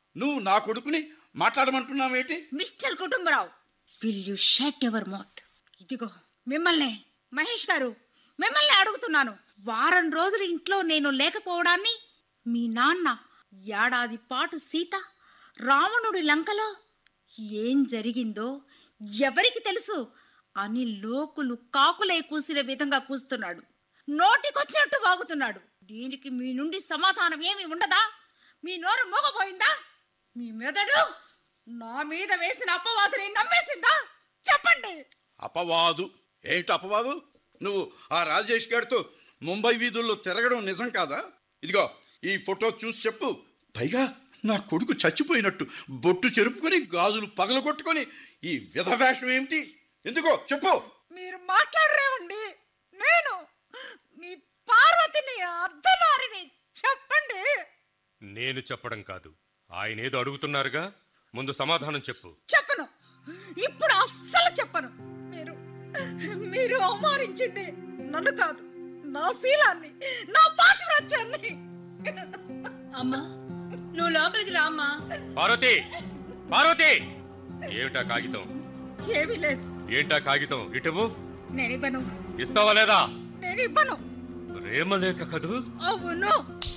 నువ్వు నా కొడుకుని మాట్లాడమంటున్నావేంటి mister Kutumbarao will you shut your mouth ఇదిగో మిమ్మల్ని మహేష్ గారు మిమ్మల్ని అడుగుతున్నాను వారం రోజులు ఇంట్లో నేను లేకపోవడాన్ని మీ నాన్న ఏడాది పాటు సీత రావణుడి లంకలో ఏం జరిగిందో ఎవరికి తెలుసు అని లోకులు కాకులే కూసిన విధంగా కూస్తున్నాడు నోటికొచ్చినట్టు వాగుతున్నాడు దీనికి మీ నుండి సమాధానం ఏమి ఉండదా మీ నోరు మోగపోయిందా మీ మెదడు నా మీద వేసిన అపవాదుని నమ్మేసిందా చెప్పండి అపవాదు ఏంటి అపవాదు నువ్వు ఆ రాజేష్ గారితో ముంబై వీధుల్లో తిరగడం నిజం కాదా ఇదిగో ఈ ఫోటో చూసి చెప్పు పైగా నా కొడుకు చచ్చిపోయినట్టు బొట్టు చెరుపుకొని గాజులు పగలగొట్టుకొని ఈ విధవేషం ఏమిటి ఎందుకో చెప్పు మీరు మాట్లాడరేమండి నేను మీ పార్వతిని అర్ధనారిని చెప్పండి నేను చెప్పడం కాదు ఆయన ఏదో అడుగుతున్నారుగా ముందు సమాధానం చెప్పు చెప్పను ఇప్పుడు అస్సలు చెప్పను మీరు మీరు అవమానించింది నన్ను కాదు నా శీలాన్ని నా పాతివ్రత్యాన్ని అమ్మా నువ్వు లోపలికి రామ్మా పార్వతి పార్వతి ఏమిటా కాగితం ఏమీ లేదు ఏంటా కాగితం ఇటువు నేను ఇవ్వను ఇస్తావా లేదా నేను ఇవ్వను ప్రేమలేఖ కదూ అవును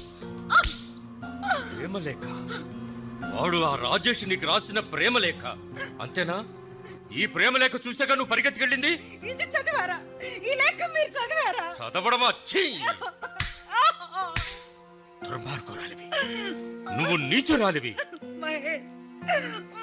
ప్రేమలేఖ వాడు ఆ రాజేష్ నీకు రాసిన ప్రేమలేఖ అంతేనా ఈ ప్రేమలేఖ చూసాక నువ్వు పరిగెత్తుకెళ్ళింది ఇది చదివారా ఈ లేఖ మీరు చదివారా చదవడమా ఛీ! దుర్మార్గురాలివి నువ్వు నీచురాలివి మహేష్